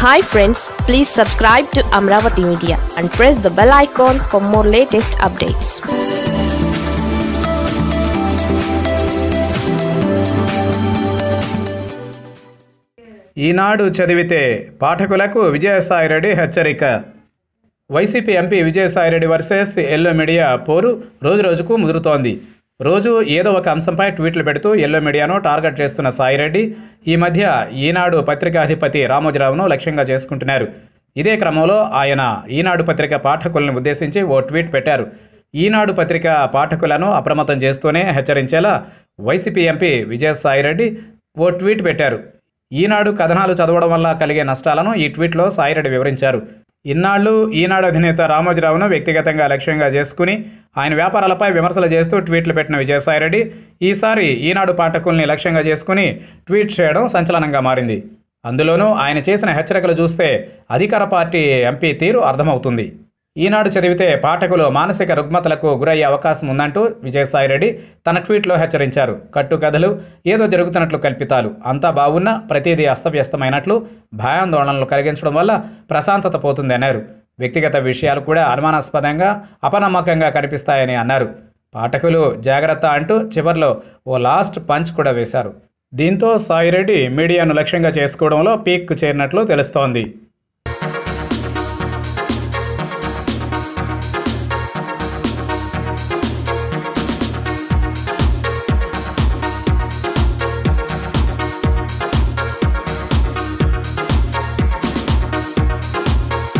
hi friends please subscribe to Amaravati media and press the bell icon for more latest updates Eenadu చదివితే పాఠకులకు విజయసాయిరెడ్డి హెచ్చరిక YCP MP Vijayasai Reddy versus yellow media పోరు రోజు రోజుకు ముదురుతోంది రోజు ఏదో ఒక అంశంపై ట్వీట్లు పెడుతూ ఎల్లో మీడియాను టార్గెట్ చేస్తున్న సాయిరెడ్డి ఈ మధ్య ఈనాడు పత్రికాధిపతి రామోజీరావును లక్ష్యంగా చేసుకుంటున్నారు ఇదే క్రమంలో ఆయన ఈనాడు పత్రిక పాఠకులను ఉద్దేశించి ఓ ట్వీట్ పెట్టారు ఈనాడు పత్రిక పాఠకులను అప్రమత్తం చేస్తూనే హెచ్చరించేలా వైసీపీ ఎంపీ విజయసాయిరెడ్డి ఓ ట్వీట్ పెట్టారు ఈనాడు కథనాలు చదవడం వల్ల కలిగే నష్టాలను ఈ ట్వీట్లో సాయిరెడ్డి వివరించారు ఇన్నాళ్ళు ఈనాడు అధినేత రామోజీరావును వ్యక్తిగతంగా లక్ష్యంగా చేసుకుని ఆయన వ్యాపారాలపై విమర్శలు చేస్తూ ట్వీట్లు పెట్టిన విజయసాయిరెడ్డి ఈసారి ఈనాడు పాఠకుల్ని లక్ష్యంగా చేసుకుని ట్వీట్ చేయడం సంచలనంగా మారింది అందులోనూ ఆయన చేసిన హెచ్చరికలు చూస్తే అధికార పార్టీ ఎంపీ తీరు అర్థమవుతుంది ఈనాడు చదివితే పాఠకులు మానసిక రుగ్మతలకు గురయ్యే అవకాశం ఉందంటూ విజయసాయిరెడ్డి తన ట్వీట్లో హెచ్చరించారు కట్టుకథలు ఏదో జరుగుతున్నట్లు కల్పితాలు అంతా బాగున్నా ప్రతిదీ అస్తవ్యస్తమైనట్లు భయాందోళనలు కలిగించడం వల్ల ప్రశాంతత పోతుంది అన్నారు వ్యక్తిగత విషయాలు కూడా అనుమానాస్పదంగా అపనమ్మకంగా కనిపిస్తాయని అన్నారు పాఠకులు జాగ్రత్త అంటూ చివర్లో ఓ లాస్ట్ పంచ్ కూడా వేశారు దీంతో సాయిరెడ్డి మీడియాను లక్ష్యంగా చేసుకోవడంలో పీక్ చేరినట్లు తెలుస్తోంది